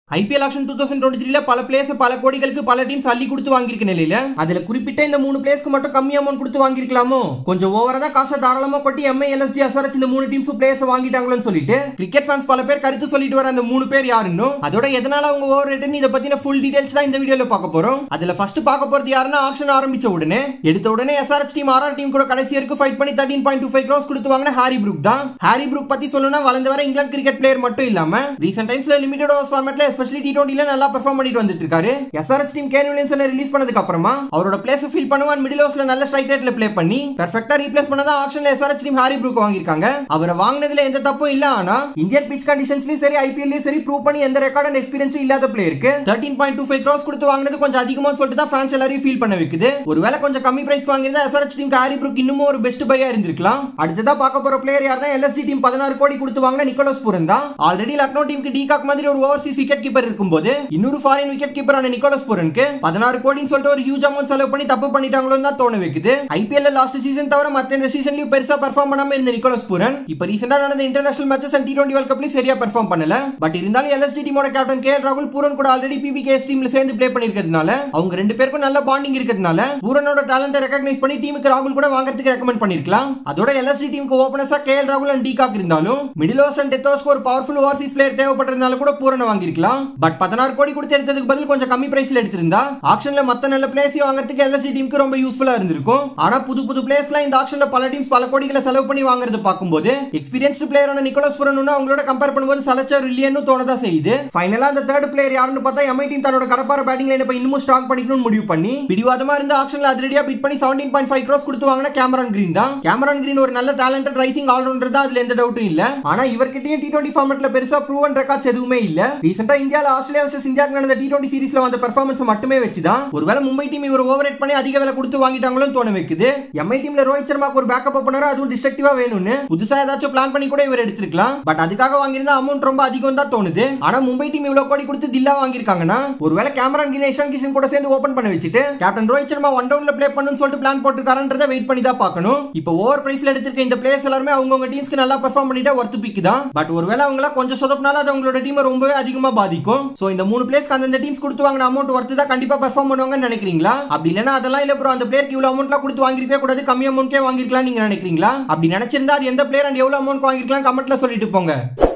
IPL auction two thousand twenty த்ரீல பல place பல கோடிகளுக்கு பல டீம்ஸ் அள்ளி கொடுத்து வாங்கியிருக்க நிலையில அதுல குறிப்பிட்ட இந்த மூணு பிளேஸ்க்கு மட்டும் கம்மி அமௌண்ட் கொடுத்து வாங்கியிருக்கலாமோ கொஞ்சம் ஓவரா தான் காசை தாராளமா கொட்டி எம்ஐ எல்எஸ்டி எஸ்ஆர்எச் இந்த மூணு டீம்ஸ் பிளேஸ் வாங்கிட்டாங்களோன்னு சொல்லிட்டு கிரிக்கெட் ஃபேன்ஸ் பல பேர் கருத்து சொல்லிட்டு வர அந்த மூணு பேர் யாருன்னு அதோட எதனால அவங்க ஓவர் ரேட்னு இதை பத்தின ஃபுல் டீடைல்ஸ் தான் இந்த வீடியோல பார்க்க போறோம் அதுல ஃபர்ஸ்ட் பார்க்க போறது யாருன்னா ஆக்ஷன் ஆரம்பிச்ச உடனே எடுத்த உடனே எஸ்ஆர்எச் டீம் ஆர்ஆர் டீம் கூட கடைசி வரைக்கும் ஃபைட் பண்ணி thirteen point two five crores கொடுத்து வாங்கின ஹாரி ப்ரூக் தான் ஹாரி ப்ரூக் பத்தி சொல்லணும்னா வளர்ந்து வர இங்கிலாந்து கிரிக்கெட் பிளேயர் மட்டும் இல்லாம ரீசெண்ட் டைம்ஸ்ல லிமிடெட் ஓவர்ஸ் ஃபார்மேட்ல எஸ்பெஷலி டி டுவெண்ட்டில நல்லா பெர்ஃபார்ம் பண்ணிட்டு வந்துட்டு இருக்காரு எஸ்ஆர்எச் டீம் கேன் வில்லியம்சனை ரிலீஸ் பண்ணதுக்கு அப்புறமா அவரோட பிளேஸ் ஃபீல் பண்ணுவான் மிடில் ஓவர்ஸ்ல நல்ல ஸ்ட்ரைக் ரேட்ல ப்ளே பண்ணி பெர்ஃபெக்ட்டா ரீப்ளேஸ் பண்ணதா ஆப்ஷன்ல எஸ்ஆர்எச் டீம் ஹாரி ப்ரூக் வாங்கியிருக்காங்க அவரை வாங்கினதுல எந்த தப்பும் இல்ல ஆனா இந்தியன் பிச் கண்டிஷன்ஸ்லயும் சரி ஐபிஎல்லையும் சரி ப்ரூவ் பண்ணி எந்த ரெக்கார்ட் அண்ட் எக்ஸ்பீரியன்ஸும் இல்லாத பிளேயருக்கு thirteen point two five crores கொடுத்து வாங்கினது கொஞ்சம் அதிகமான்னு சொல்லிட்டு தான் ஃபேன்ஸ் எல்லாரையும் ஃபீல் பண்ண வைக்குது ஒருவேளை கொஞ்சம் கம்மி பிரைஸ் வாங்கியிருந்தா எஸ்ஆர்எச் டீம் ஹாரி ப்ரூக் இன்னமும் ஒரு பெஸ்ட் பையா இருந்திருக்கலாம் அடுத்ததா பார்க்க போற பிளேயர் யாருன்னா எல்எஸ்சி டீம் பதினாறு கோடி கொடுத்து வாங்கின நிக்கோலஸ் பூரன் தான் ஆல்ரெடி லக்னோ டீமுக்கு டிகாக் மாதிரி ஒரு ஓவர்சீஸ் விக்கெட் கீப்பர் இருக்கும்போது இன்னொரு ஃபாரின் விக்கெட் கீப்பரான நிக்கோலஸ் பூரனுக்கு பதினாறு கோடின்னு சொல்லிட்டு ஒரு ஹியூஜ் அமௌண்ட் செலவு பண்ணி தப்பு பண்ணிட்டாங்களோன்னு தான் தோண வைக்குது ஐபிஎல் லாஸ்ட் சீசன் தவிர மத்த இந்த சீசன்லயும் பெருசா பெர்ஃபார்ம் பண்ணாம இருந்த நிக்கோலஸ் பூரன் இப்ப ரீசெண்டா நடந்த international matches and T twenty world கப்லயும் சரியா பெர்ஃபார்ம் பண்ணல பட் இருந்தாலும் எல்எஸ்சி டீமோட கேப்டன் கே ராகுல் பூரன் கூட ஆல்ரெடி பிபிகேஎஸ் டீம்ல சேர்ந்து ப்ளே பண்ணிருக்கிறதுனால அவங்க ரெண்டு பேருக்கும் நல்ல பாண்டிங் இருக்கிறதுனால பூரனோட டேலண்ட்டை ரெகக்னைஸ் பண்ணி டீமுக்கு ராகுல் கூட வாங்குறதுக்கு ரெக்கமெண்ட் பண்ணிருக்கலாம் அதோட எல்எஸ்சி டீமுக்கு ஓபனர்ஸா கே எல் ராகுல் அண்ட் டிகாக் இருந்தாலும் மிடில் ஓவர்ஸ் அண்ட் டெத் ஓவர்ஸ்க்கு ஒரு பவர்ஃபுல் ஓவர்சீஸ் பிளேயர் தேவைப்படுறதுனால கூட பூரண வாங்கிருக்கலாம் பட் பதினாறு கோடி கொடுத்து எடுத்ததுக்கு பதில் கொஞ்சம் கம்மி பிரைஸ்ல எடுத்திருந்தா ஆக்ஷன்ல மத்த நல்ல பிளேயர்ஸ் வாங்குறதுக்கு எல்எஸ்சி டீமுக்கு ரொம்ப யூஸ்ஃபுல்லா இருந்திருக்கும் ஆனா புது புது பிளேயர்ஸ்லாம் இந்த ஆக்ஷன்ல பல டீம்ஸ் பல கோடிகளை செலவு பண்ணி வாங்குறது பார்க்கும்போது எக்ஸ்பீரியன்ஸ்டு பிளேயரான நிக்கோலஸ் புரன் அவங்களோட கம்பேர் பண்ணும்போது சலச்சர் இல்லையன்னு தோணதா செய்யுது ஃபைனலா அந்த தேர்ட் பிளேயர் யாருன்னு பார்த்தா எம்ஐ டீம் தன்னோட கடப்பார பேட்டிங் லைன் இன்னமும் ஸ்ட்ராங் பண்ணிக்கணும்னு முடிவு பண்ணி பிடிவாதமா இருந்த ஆக்ஷன்ல அதிரடியா பிட் பண்ணி செவன்டீன் பாயிண்ட் ஃபைவ் க்ரோஸ் கொடுத்து வாங்கின கேமரான் கிரீன் தான் கேமரான் கிரீன் ஒரு நல்ல டேலண்டட் ரைசிங் ஆல்ரவுண்டர் தான் அதுல எந்த டவுட்டும் இல்ல ஆனா இவர்கிட்டயும் டி டுவெண்டி ஃபார்மெட்ல பெருசா ப்ரூவன் ரெக்கார்ட்ஸ் எதுவுமே இல்ல ரீசெண்டா இந்தியால ஆஸ்திரேலியா வர்சஸ் இந்தியாவுக்கு நடந்த டி டுவெண்டி சீரிஸ்ல வந்த பெர்ஃபார்மன்ஸ் மட்டுமே வச்சுதான் ஒருவேளை மும்பை டீம் இவர் ஓவர் ரேட் பண்ணி அதிக விலை கொடுத்து வாங்கிட்டாங்களோன்னு தோண வைக்குது எம்ஐ டீம்ல ரோஹித் சர்மாக்கு ஒரு பேக்கப் ஓப்பனரா அதுவும் டிஸ்ட்ரக்டிவா வேணும்னு புதுசா ஏதாச்சும் பிளான் பண்ணி கூட இவர் எடுத்திருக்கலாம் பட் அதுக்காக வாங்கியிருந்தா அமௌண்ட் ரொம்ப அதிகம் தான் தோணுது ஆனா மும்பை டீம் இவ்வளவு கோடி கொடுத்து தில்லா வாங்கியிருக்காங்கன்னா ஒருவேளை கேமரான் கிரீன் இஷான் கிஷன் கூட சேர்ந்து ஓபன் பண்ண வச்சுட்டு கேப்டன் ரோஹித் சர்மா ஒன் டவுன்ல ப்ளே பண்ணுன்னு சொல்லிட்டு பிளான் போட்டுருக்காரன்றத வெயிட் பண்ணி தான் பார்க்கணும் இப்போ ஓவர் பிரைஸ்ல எடுத்திருக்க இந்த பிளேயர்ஸ் எல்லாருமே அவங்கவுங்க டீம்ஸ்க்கு நல்லா பெர்ஃபார்ம் பண்ணிட்டா ஒர்த்து பிக் தான் பட் ஒருவேளை அவங்கள கொஞ்சம் சொதப்பினாலும் அது அவங்களோட டீமை ரொம்பவே அதிகமா பாதிக்கும் சோ இந்த மூணு பிளேஸ்க்கு அந்தந்த டீம்ஸ் கொடுத்து வாங்கின அமௌண்ட் ஒர்த்து தான் கண்டிப்பா பெர்ஃபார்ம் பண்ணுவாங்கன்னு நினைக்கிறீங்களா அப்படி இல்லைன்னா அதெல்லாம் இல்ல ப்ரோ அந்த பிளேயருக்கு இவ்வளவு அமௌண்ட்லாம் கொடுத்து வாங்கிருக்கவே கூடாது கம்மி அமௌண்ட்கே வாங்கிருக்கலாம் நீங்க நினைக்கிறீங்களா அப்படி நினைச்சிருந்தா அது எந்த பிளேயர் அண்ட் எவ்வளவு அமௌண்ட் வாங்கிருக்கலாம் கமெண்ட்ல சொல்லிட்டு போங்க